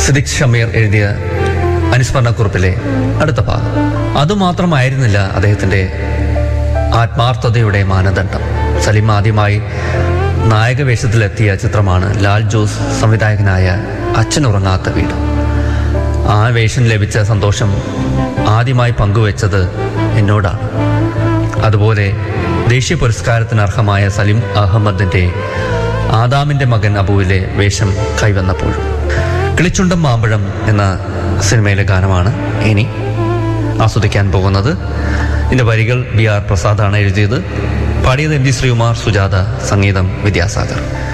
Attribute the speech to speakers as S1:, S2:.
S1: സിദിഖ് ഷമീർ എഴുതിയ അനുസ്മരണക്കുറിപ്പിലെ അടുത്ത ഭാഗം അതുമാത്രമായിരുന്നില്ല അദ്ദേഹത്തിൻ്റെ ആത്മാർത്ഥതയുടെ മാനദണ്ഡം സലിം ആദ്യമായി നായകവേഷത്തിലെത്തിയ ചിത്രമാണ് ലാൽ ജോസ് സംവിധായകനായ അച്ഛനുറങ്ങാത്ത വീട് ആ വേഷം ലഭിച്ച സന്തോഷം ആദ്യമായി പങ്കുവെച്ചത് എന്നോടാണ് അതുപോലെ ദേശീയ പുരസ്കാരത്തിന് അർഹമായ സലിം അഹമ്മദിന്റെ ആദാമിന്റെ മകൻ അബുവിലെ വേഷം കൈവന്നപ്പോഴും കിളിച്ചുണ്ടം മാമ്പഴം എന്ന സിനിമയിലെ ഗാനമാണ് ഇനി ആസ്വദിക്കാൻ പോകുന്നത് ഇതിന്റെ വരികൾ ബി ആർ പ്രസാദാണ് എഴുതിയത് പാടിയത് എം ജി ശ്രീകുമാർ സുജാത സംഗീതം വിദ്യാസാഗർ